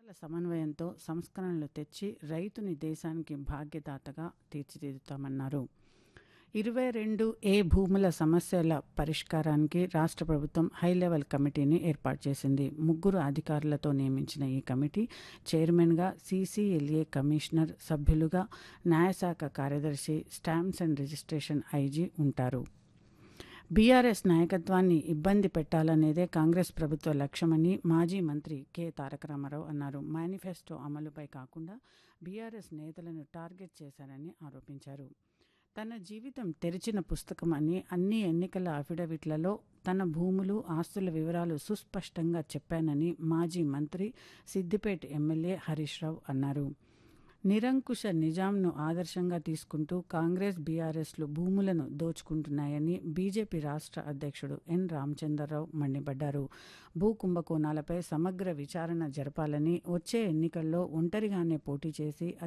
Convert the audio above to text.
వర్గాల సమన్వయంతో సంస్కరణలు తెచ్చి రైతుని దేశానికి భాగ్యదాతగా తీర్చిదిద్దుతామన్నారు ఇరవై రెండు ఏ భూముల సమస్యల పరిష్కారానికి రాష్ట్ర ప్రభుత్వం హై లెవెల్ కమిటీని ఏర్పాటు చేసింది ముగ్గురు అధికారులతో నియమించిన ఈ కమిటీ చైర్మన్గా సీసీఎల్ఏ కమిషనర్ సభ్యులుగా న్యాయశాఖ కార్యదర్శి స్టాంప్స్ అండ్ రిజిస్ట్రేషన్ ఐజీ ఉంటారు బీఆర్ఎస్ నాయకత్వాన్ని ఇబ్బంది పెట్టాలనేదే కాంగ్రెస్ ప్రభుత్వ లక్ష్యమని మాజీ మంత్రి కె తారక రామారావు అన్నారు మేనిఫెస్టో అమలుపై కాకుండా బీఆర్ఎస్ నేతలను టార్గెట్ చేశారని ఆరోపించారు తన జీవితం తెరిచిన పుస్తకం అని అన్ని ఎన్నికల అఫిడవిట్లలో తన భూములు ఆస్తుల వివరాలు సుస్పష్టంగా చెప్పానని మాజీ మంత్రి సిద్దిపేట ఎమ్మెల్యే హరీష్ రావు అన్నారు నిరంకుశ నిజాంను ఆదర్శంగా తీసుకుంటూ కాంగ్రెస్ బీఆర్ఎస్లు భూములను దోచుకుంటున్నాయని బీజేపీ రాష్ట్ర అధ్యక్షుడు ఎన్ రామచంద్రరావు మండిపడ్డారు భూ కుంభకోణాలపై సమగ్ర విచారణ జరపాలని వచ్చే ఎన్నికల్లో ఒంటరిగానే పోటీ చేసి